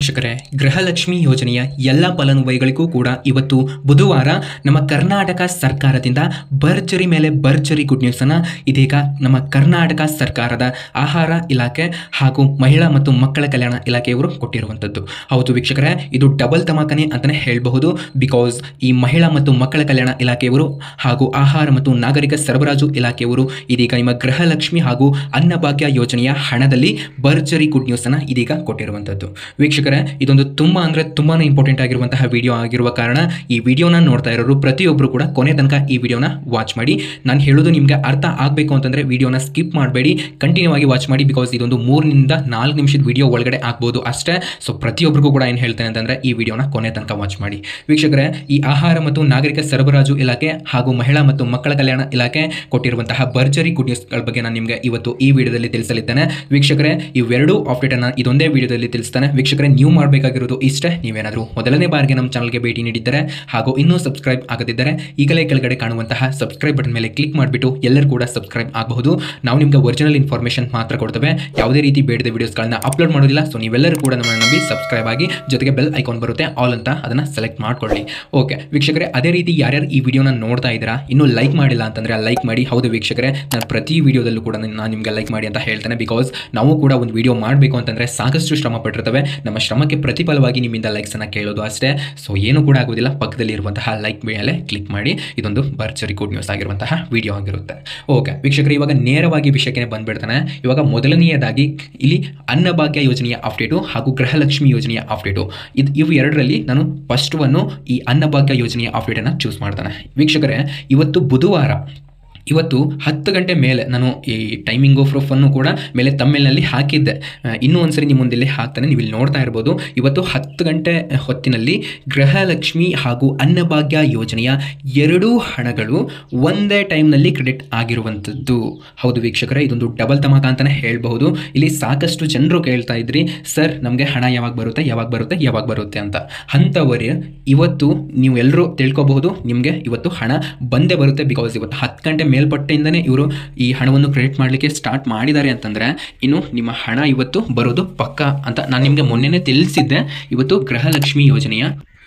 ವೀಕ್ಷಕರೇ ಗೃಹಲಕ್ಷ್ಮಿ ಯೋಜನೆಯ ಎಲ್ಲ ಫಲಾನುಭವಿಗಳಿಗೂ ಕೂಡ ಇವತ್ತು ಬುಧವಾರ ನಮ್ಮ ಕರ್ನಾಟಕ ಸರ್ಕಾರದಿಂದ ಭರ್ಜರಿ ಮೇಲೆ ಭರ್ಜರಿ ಗುಡ್ ನ್ಯೂಸನ್ನು ಇದೀಗ ನಮ್ಮ ಕರ್ನಾಟಕ ಸರ್ಕಾರದ ಆಹಾರ ಇಲಾಖೆ ಹಾಗೂ ಮಹಿಳಾ ಮತ್ತು ಮಕ್ಕಳ ಕಲ್ಯಾಣ ಇಲಾಖೆಯವರು ಕೊಟ್ಟಿರುವಂಥದ್ದು ಹೌದು ವೀಕ್ಷಕರೇ ಇದು ಡಬಲ್ ತಮಾಕನೆ ಅಂತಲೇ ಹೇಳಬಹುದು ಬಿಕಾಸ್ ಈ ಮಹಿಳಾ ಮತ್ತು ಮಕ್ಕಳ ಕಲ್ಯಾಣ ಇಲಾಖೆಯವರು ಹಾಗೂ ಆಹಾರ ಮತ್ತು ನಾಗರಿಕ ಸರಬರಾಜು ಇಲಾಖೆಯವರು ಇದೀಗ ನಿಮ್ಮ ಗೃಹಲಕ್ಷ್ಮಿ ಹಾಗೂ ಅನ್ನಭಾಗ್ಯ ಯೋಜನೆಯ ಹಣದಲ್ಲಿ ಭರ್ಜರಿ ಗುಡ್ ನ್ಯೂಸನ್ನು ಇದೀಗ ಕೊಟ್ಟಿರುವಂಥದ್ದು ವೀಕ್ಷಕರೇ ಇದೊಂದು ತುಂಬ ಅಂದರೆ ತುಂಬಾ ಇಂಪಾರ್ಟೆಂಟ್ ಆಗಿರುವಂತಹ ವಿಡಿಯೋ ಆಗಿರುವ ಕಾರಣ ಈ ವಿಡಿಯೋನ ನೋಡ್ತಾ ಇರೋರು ಪ್ರತಿಯೊಬ್ಬರು ಕೂಡ ಕೊನೆ ತನಕ ಈ ವಿಡಿಯೋನ ವಾಚ್ ಮಾಡಿ ನಾನು ಹೇಳೋದು ನಿಮಗೆ ಅರ್ಥ ಆಗಬೇಕು ಅಂತಂದರೆ ವಿಡಿಯೋನ ಸ್ಕಿಪ್ ಮಾಡಬೇಡಿ ಕಂಟಿನ್ಯೂ ಆಗಿ ವಾಚ್ ಮಾಡಿ ಬಿಕಾಸ್ ಇದೊಂದು ಮೂರರಿಂದ ನಾಲ್ಕು ನಿಮಿಷದ ವಿಡಿಯೋ ಒಳಗಡೆ ಆಗ್ಬೋದು ಅಷ್ಟೇ ಸೊ ಪ್ರತಿಯೊಬ್ಬರಿಗೂ ಕೂಡ ಏನು ಹೇಳ್ತೇನೆ ಅಂತಂದರೆ ಈ ವಿಡಿಯೋನ ಕೊನೆ ತನಕ ವಾಚ್ ಮಾಡಿ ವೀಕ್ಷಕರೇ ಈ ಆಹಾರ ಮತ್ತು ನಾಗರಿಕ ಸರಬರಾಜು ಇಲಾಖೆ ಹಾಗೂ ಮಹಿಳಾ ಮತ್ತು ಮಕ್ಕಳ ಕಲ್ಯಾಣ ಇಲಾಖೆ ಕೊಟ್ಟಿರುವಂತಹ ಭರ್ಜರಿ ಗುಡ್ ನ್ಯೂಸ್ಗಳ ಬಗ್ಗೆ ನಾನು ನಿಮಗೆ ಇವತ್ತು ಈ ವಿಡಿಯೋದಲ್ಲಿ ತಿಳಿಸಲಿದ್ದೇನೆ ವೀಕ್ಷಕರೇ ಇವೆರಡೂ ಅಪ್ಡೇಟನ್ನು ಇದೊಂದೇ ವಿಡಿಯೋದಲ್ಲಿ ತಿಳಿಸ್ತಾನೆ ವೀಕ್ಷಕರೇ ನೀವು ಮಾಡಬೇಕಾಗಿರೋದು ಇಷ್ಟೇ ನೀವೇನಾದರೂ ಮೊದಲನೇ ಬಾರಿಗೆ ನಮ್ಮ ಚಾನಲ್ಗೆ ಭೇಟಿ ನೀಡಿದ್ದರೆ ಹಾಗೂ ಇನ್ನೂ ಸಬ್ಸ್ಕ್ರೈಬ್ ಆಗದಿದ್ದರೆ ಈಗಲೇ ಕೆಳಗಡೆ ಕಾಣುವಂತಹ ಸಬ್ಸ್ಕ್ರೈಬ್ ಬಟನ್ ಮೇಲೆ ಕ್ಲಿಕ್ ಮಾಡಿಬಿಟ್ಟು ಎಲ್ಲರೂ ಕೂಡ ಸಬ್ಸ್ಕ್ರೈಬ್ ಆಗಬಹುದು ನಾವು ನಿಮಗೆ ಒರಿಜಿನಲ್ ಇನ್ಫಾರ್ಮೇಷನ್ ಮಾತ್ರ ಕೊಡ್ತೇವೆ ಯಾವುದೇ ರೀತಿ ಬೇಡದ ವಿಡಿಯೋಸ್ಗಳನ್ನ ಅಪ್ಲೋಡ್ ಮಾಡೋದಿಲ್ಲ ಸೊ ನೀವೆಲ್ಲರೂ ಕೂಡ ನಮ್ಮನ್ನು ನಂಬಿ ಸಬ್ಸ್ಕ್ರೈಬ್ ಆಗಿ ಜೊತೆಗೆ ಬೆಲ್ ಐಕಾನ್ ಬರುತ್ತೆ ಆಲ್ ಅಂತ ಅದನ್ನು ಸೆಲೆಕ್ಟ್ ಮಾಡ್ಕೊಳ್ಳಿ ಓಕೆ ವೀಕ್ಷಕರೇ ಅದೇ ರೀತಿ ಯಾರ್ಯಾರು ಈ ವಿಡಿಯೋನ ನೋಡ್ತಾ ಇದ್ದೀರಾ ಇನ್ನೂ ಲೈಕ್ ಮಾಡಿಲ್ಲ ಅಂತಂದರೆ ಲೈಕ್ ಮಾಡಿ ಹೌದು ವೀಕ್ಷಕರೇ ನಾನು ಪ್ರತಿ ವಿಡಿಯೋದಲ್ಲೂ ಕೂಡ ನಾನು ನಿಮಗೆ ಲೈಕ್ ಮಾಡಿ ಅಂತ ಹೇಳ್ತೇನೆ ಬಿಕಾಸ್ ನಾವು ಕೂಡ ಒಂದು ವಿಡಿಯೋ ಮಾಡಬೇಕು ಅಂತಂದರೆ ಸಾಕಷ್ಟು ಶ್ರಮ ಪಟ್ಟಿರ್ತವೆ ನಮ್ಮ ಶ್ರಮಕ್ಕೆ ಪ್ರತಿಫಲವಾಗಿ ನಿಮ್ಮಿಂದ ಲೈಕ್ಸನ್ನು ಕೇಳೋದು ಅಷ್ಟೇ ಸೊ ಏನು ಕೂಡ ಆಗೋದಿಲ್ಲ ಪಕ್ಕದಲ್ಲಿ ಇರುವಂತಹ ಲೈಕ್ ಮೇಲೆ ಕ್ಲಿಕ್ ಮಾಡಿ ಇದೊಂದು ಭರ್ಜರಿ ಗುಡ್ ನ್ಯೂಸ್ ಆಗಿರುವಂತಹ ವಿಡಿಯೋ ಆಗಿರುತ್ತೆ ಓಕೆ ವೀಕ್ಷಕರು ಇವಾಗ ನೇರವಾಗಿ ವಿಷಯಕ್ಕೆ ಬಂದ್ಬಿಡ್ತಾನೆ ಇವಾಗ ಮೊದಲನೆಯದಾಗಿ ಇಲ್ಲಿ ಅನ್ನಭಾಗ್ಯ ಯೋಜನೆಯ ಅಪ್ಡೇಟು ಹಾಗೂ ಗೃಹಲಕ್ಷ್ಮಿ ಯೋಜನೆಯ ಅಪ್ಡೇಟು ಇದು ಇವು ಎರಡರಲ್ಲಿ ನಾನು ಫಸ್ಟ್ ಒನ್ನು ಈ ಅನ್ನಭಾಗ್ಯ ಯೋಜನೆಯ ಅಪ್ಡೇಟನ್ನು ಚೂಸ್ ಮಾಡ್ತಾನೆ ವೀಕ್ಷಕರೇ ಇವತ್ತು ಬುಧವಾರ ಇವತ್ತು ಹತ್ತು ಗಂಟೆ ಮೇಲೆ ನಾನು ಈ ಟೈಮಿಂಗ್ ಆಫ್ ಪ್ರೂಫನ್ನು ಕೂಡ ಮೇಲೆ ತಮ್ಮೇಲಿನಲ್ಲಿ ಹಾಕಿದ್ದೆ ಆ, ಇನ್ನೂ ಒಂದ್ಸರಿ ನಿಮ್ಮ ಮುಂದೆ ಇಲ್ಲಿ ಹಾಕ್ತಾನೆ ನೀವು ಇಲ್ಲಿ ನೋಡ್ತಾ ಇರ್ಬೋದು ಇವತ್ತು ಹತ್ತು ಗಂಟೆ ಹೊತ್ತಿನಲ್ಲಿ ಗೃಹಲಕ್ಷ್ಮಿ ಹಾಗೂ ಅನ್ನಭಾಗ್ಯ ಯೋಜನೆಯ ಎರಡೂ ಹಣಗಳು ಒಂದೇ ಟೈಮ್ನಲ್ಲಿ ಕ್ರೆಡಿಟ್ ಆಗಿರುವಂಥದ್ದು ಹೌದು ವೀಕ್ಷಕರೇ ಇದೊಂದು ಡಬಲ್ ತಮಾಕ ಅಂತಲೇ ಹೇಳಬಹುದು ಇಲ್ಲಿ ಸಾಕಷ್ಟು ಜನರು ಕೇಳ್ತಾ ಇದ್ರಿ ಸರ್ ನಮಗೆ ಹಣ ಯಾವಾಗ ಬರುತ್ತೆ ಯಾವಾಗ ಬರುತ್ತೆ ಯಾವಾಗ ಬರುತ್ತೆ ಅಂತ ಅಂಥವರೇ ಇವತ್ತು ನೀವು ಎಲ್ಲರೂ ತಿಳ್ಕೊಬಹುದು ನಿಮಗೆ ಇವತ್ತು ಹಣ ಬಂದೇ ಬರುತ್ತೆ ಬಿಕಾಸ್ ಇವತ್ತು ಹತ್ತು ಗಂಟೆ ಮೇಲ್ಪಟ್ಟೆಯಿಂದನೇ ಇವರು ಈ ಹಣವನ್ನು ಕ್ರೆಡಿಟ್ ಮಾಡಲಿಕ್ಕೆ ಸ್ಟಾರ್ಟ್ ಮಾಡಿದ್ದಾರೆ ಅಂತಂದರೆ ಇನ್ನು ನಿಮ್ಮ ಹಣ ಇವತ್ತು ಬರೋದು ಪಕ್ಕ ಅಂತ ನಾನು ನಿಮಗೆ ಮೊನ್ನೆನೇ ತಿಳಿಸಿದ್ದೆ ಇವತ್ತು ಗೃಹಲಕ್ಷ್ಮಿ ಯೋಜನೆಯ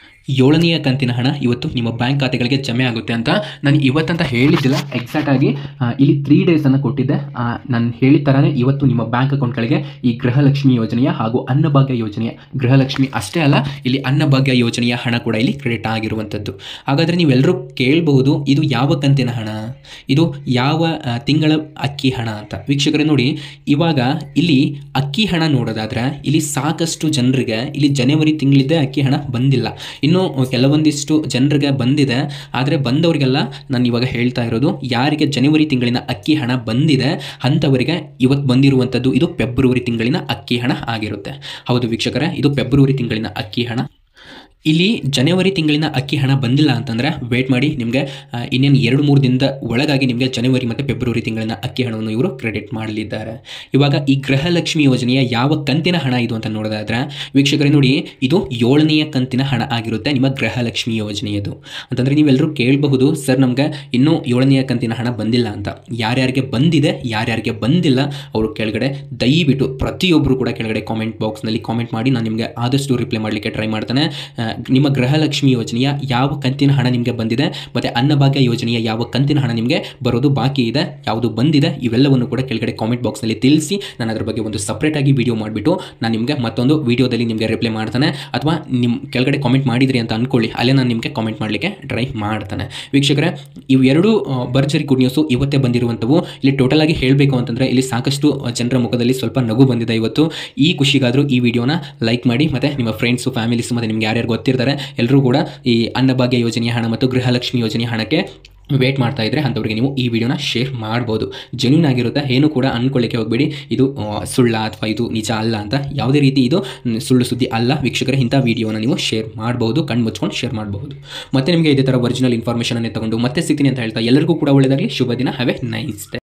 ಏಳನೆಯ ಕಂತಿನ ಹಣ ಇವತ್ತು ನಿಮ್ಮ ಬ್ಯಾಂಕ್ ಖಾತೆಗಳಿಗೆ ಜಮೆ ಆಗುತ್ತೆ ಅಂತ ನಾನು ಇವತ್ತಂತ ಹೇಳಿದ್ದಿಲ್ಲ ಎಕ್ಸಾಕ್ಟಾಗಿ ಇಲ್ಲಿ ತ್ರೀ ಡೇಸನ್ನು ಕೊಟ್ಟಿದ್ದೆ ಆ, ನಾನು ಹೇಳಿದ ಥರನೇ ಇವತ್ತು ನಿಮ್ಮ ಬ್ಯಾಂಕ್ ಅಕೌಂಟ್ಗಳಿಗೆ ಈ ಗೃಹಲಕ್ಷ್ಮಿ ಯೋಜನೆಯ ಹಾಗೂ ಅನ್ನಭಾಗ್ಯ ಯೋಜನೆಯ ಗೃಹಲಕ್ಷ್ಮಿ ಅಷ್ಟೇ ಅಲ್ಲ ಇಲ್ಲಿ ಅನ್ನಭಾಗ್ಯ ಯೋಜನೆಯ ಹಣ ಕೂಡ ಇಲ್ಲಿ ಕ್ರೆಡಿಟ್ ಆಗಿರುವಂಥದ್ದು ಹಾಗಾದರೆ ನೀವೆಲ್ಲರೂ ಕೇಳಬಹುದು ಇದು ಯಾವ ಕಂತಿನ ಹಣ ಇದು ಯಾವ ಆ, ತಿಂಗಳ ಅಕ್ಕಿ ಹಣ ಅಂತ ವೀಕ್ಷಕರೇ ನೋಡಿ ಇವಾಗ ಇಲ್ಲಿ ಅಕ್ಕಿ ಹಣ ನೋಡೋದಾದ್ರೆ ಇಲ್ಲಿ ಸಾಕಷ್ಟು ಜನರಿಗೆ ಇಲ್ಲಿ ಜನವರಿ ತಿಂಗಳಿದ್ದೇ ಅಕ್ಕಿ ಹಣ ಬಂದಿಲ್ಲ ಇನ್ನು ಕೆಲವೊಂದಿಷ್ಟು ಜನರಿಗೆ ಬಂದಿದೆ ಆದರೆ ಬಂದವರಿಗೆಲ್ಲ ನಾನು ಇವಾಗ ಹೇಳ್ತಾ ಇರೋದು ಯಾರಿಗೆ ಜನವರಿ ತಿಂಗಳಿನ ಅಕ್ಕಿ ಹಣ ಬಂದಿದೆ ಅಂಥವರಿಗೆ ಇವತ್ತು ಬಂದಿರುವಂಥದ್ದು ಇದು ಫೆಬ್ರವರಿ ತಿಂಗಳಿನ ಅಕ್ಕಿ ಹಣ ಆಗಿರುತ್ತೆ ಹೌದು ವೀಕ್ಷಕರೇ ಇದು ಫೆಬ್ರವರಿ ತಿಂಗಳಿನ ಅಕ್ಕಿ ಹಣ ಇಲ್ಲಿ ಜನವರಿ ತಿಂಗಳಿನ ಅಕ್ಕಿ ಹಣ ಬಂದಿಲ್ಲ ಅಂತಂದರೆ ವೇಟ್ ಮಾಡಿ ನಿಮಗೆ ಇನ್ನೇನು ಎರಡು ಮೂರು ದಿನದ ಒಳಗಾಗಿ ನಿಮಗೆ ಜನವರಿ ಮತ್ತು ಫೆಬ್ರವರಿ ತಿಂಗಳಿನ ಅಕ್ಕಿ ಹಣವನ್ನು ಇವರು ಕ್ರೆಡಿಟ್ ಮಾಡಲಿದ್ದಾರೆ ಇವಾಗ ಈ ಗೃಹಲಕ್ಷ್ಮಿ ಯೋಜನೆಯ ಯಾವ ಕಂತಿನ ಹಣ ಇದು ಅಂತ ನೋಡೋದಾದ್ರೆ ವೀಕ್ಷಕರೇ ನೋಡಿ ಇದು ಏಳನೆಯ ಕಂತಿನ ಹಣ ಆಗಿರುತ್ತೆ ನಿಮ್ಮ ಗೃಹಲಕ್ಷ್ಮಿ ಯೋಜನೆಯದು ಅಂತಂದರೆ ನೀವೆಲ್ಲರೂ ಕೇಳಬಹುದು ಸರ್ ನಮಗೆ ಇನ್ನೂ ಏಳನೆಯ ಕಂತಿನ ಹಣ ಬಂದಿಲ್ಲ ಅಂತ ಯಾರ್ಯಾರಿಗೆ ಬಂದಿದೆ ಯಾರ್ಯಾರಿಗೆ ಬಂದಿಲ್ಲ ಅವರು ಕೆಳಗಡೆ ದಯವಿಟ್ಟು ಪ್ರತಿಯೊಬ್ಬರು ಕೂಡ ಕೆಳಗಡೆ ಕಾಮೆಂಟ್ ಬಾಕ್ಸ್ನಲ್ಲಿ ಕಾಮೆಂಟ್ ಮಾಡಿ ನಾನು ನಿಮಗೆ ಆದಷ್ಟು ರಿಪ್ಲೈ ಮಾಡಲಿಕ್ಕೆ ಟ್ರೈ ಮಾಡ್ತಾನೆ ಆ, ನಿಮ್ಮ ಗೃಹಲಕ್ಷ್ಮಿ ಯೋಜನೆಯ ಯಾವ ಕಂತಿನ ಹಣ ನಿಮಗೆ ಬಂದಿದೆ ಮತ್ತು ಅನ್ನಭಾಗ್ಯ ಯೋಜನೆಯ ಯಾವ ಕಂತಿನ ಹಣ ನಿಮಗೆ ಬರೋದು ಬಾಕಿ ಇದೆ ಯಾವುದು ಬಂದಿದೆ ಇವೆಲ್ಲವನ್ನು ಕೂಡ ಕೆಳಗಡೆ ಕಾಮೆಂಟ್ ಬಾಕ್ಸ್ನಲ್ಲಿ ತಿಳಿಸಿ ನಾನು ಅದರ ಬಗ್ಗೆ ಒಂದು ಸಪ್ರೇಟಾಗಿ ವಿಡಿಯೋ ಮಾಡಿಬಿಟ್ಟು ನಾನು ನಿಮಗೆ ಮತ್ತೊಂದು ವಿಡಿಯೋದಲ್ಲಿ ನಿಮಗೆ ರಿಪ್ಲೈ ಮಾಡ್ತಾನೆ ಅಥವಾ ನಿಮ್ಮ ಕೆಳಗಡೆ ಕಾಮೆಂಟ್ ಮಾಡಿದ್ರಿ ಅಂತ ಅಂದ್ಕೊಳ್ಳಿ ಅಲ್ಲೇ ನಾನು ನಿಮಗೆ ಕಾಮೆಂಟ್ ಮಾಡಲಿಕ್ಕೆ ಟ್ರೈ ಮಾಡ್ತಾನೆ ವೀಕ್ಷಕರೇ ಇವು ಎರಡು ಆ, ಭರ್ಜರಿ ಗುಡ್ ನ್ಯೂಸು ಇವತ್ತೇ ಬಂದಿರುವಂಥವು ಇಲ್ಲಿ ಟೋಟಲ್ ಆಗಿ ಹೇಳಬೇಕು ಅಂತಂದರೆ ಇಲ್ಲಿ ಸಾಕಷ್ಟು ಜನರ ಮುಖದಲ್ಲಿ ಸ್ವಲ್ಪ ನಗು ಬಂದಿದೆ ಇವತ್ತು ಈ ಖುಷಿಗಾದರೂ ಈ ವಿಡಿಯೋನ ಲೈಕ್ ಮಾಡಿ ಮತ್ತು ನಿಮ್ಮ ಫ್ರೆಂಡ್ಸು ಫ್ಯಾಮಿಲೀಸು ಮತ್ತು ನಿಮ್ಗೆ ಯಾರ್ಯಾರು ಗೊತ್ತಿರ್ತಾರೆ ಎಲ್ಲರೂ ಕೂಡ ಈ ಅನ್ನಭಾಗ್ಯ ಯೋಜನೆಯ ಹಣ ಮತ್ತು ಗೃಹಲಕ್ಷ್ಮಿ ಯೋಜನೆಯ ಹಣಕ್ಕೆ ವೇಟ್ ಮಾಡ್ತಾ ಇದ್ದರೆ ಅಂಥವ್ರಿಗೆ ನೀವು ಈ ವಿಡಿಯೋನ ಶೇರ್ ಮಾಡ್ಬೋದು ಜೆನ್ಯೂನ್ ಆಗಿರುತ್ತೆ ಏನು ಕೂಡ ಅಂದ್ಕೊಳ್ಳಿಕ್ಕೆ ಹೋಗಬೇಡಿ ಇದು ಆ, ಸುಳ್ಳ ಅಥವಾ ಇದು ನಿಜ ಅಲ್ಲ ಅಂತ ಯಾವುದೇ ರೀತಿ ಇದು ಮ್, ಸುಳ್ಳು ಸುದ್ದಿ ಅಲ್ಲ ವೀಕ್ಷಕರ ಇಂಥ ವಿಡಿಯೋನ ನೀವು ಶೇರ್ ಮಾಡ್ಬೋದು ಕಣ್ಣು ಮುಚ್ಕೊಂಡು ಶೇರ್ ಮಾಡಬಹುದು ಮತ್ತೆ ನಿಮಗೆ ಇದೇ ಥರ ಒರಿಜಿನಲ್ ಇನ್ಫಾರ್ಮೇಷನನ್ನೇ ತಗೊಂಡು ಮತ್ತೆ ಸಿಗ್ತೀನಿ ಅಂತ ಹೇಳ್ತಾ ಎಲ್ಲರಿಗೂ ಕೂಡ ಒಳ್ಳೆಯದಾಗಲಿ ಶುಭ ದಿನ ಹ್ಯಾವ್ ಎ ನೈಸ್ ಡೇ